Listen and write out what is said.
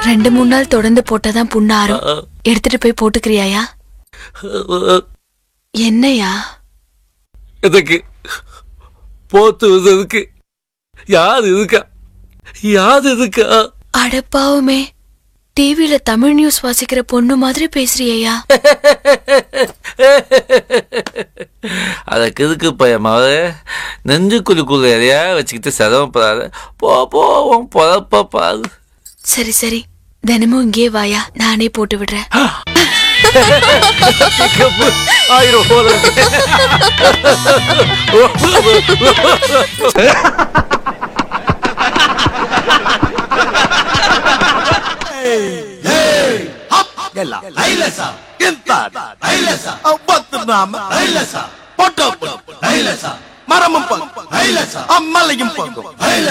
ரெண்டு மூணு நாள் தொடர்ந்து போட்டாதான் புண்ணு ஆறும் எடுத்துட்டு போய் போட்டுக்கிறியாயா என்னையா எதுக்கு போத்து எதுக்கு யார் இருக்கா யார் இருக்கா அடப்பாவுமே டிவில தமிழ் நியூஸ் வாசிக்கிற பொண்ணு மாதிரி பேசுறியா அதுக்கு எதுக்கு பயமாவ நெஞ்சுக்குள்ளுக்குள்ள எதையா வச்சுக்கிட்டு சிரமப்படாத போ போ உன் பொழப்ப பாரு சரி சரி தினமும் இங்கே வாயா நானே போட்டு விடுறேன் ஆயிரம் போல இருக்கு. ಎಲ್ಲ ಐಲಸ ಇಂತ ಐಲಸ ಒಬ್ಬತ್ತು ನಾಮ ಐಲಸ பொட்டோ ஐலச மரமும் பங்கும் ஐலச அம்மலையும் பங்கும் ஐலச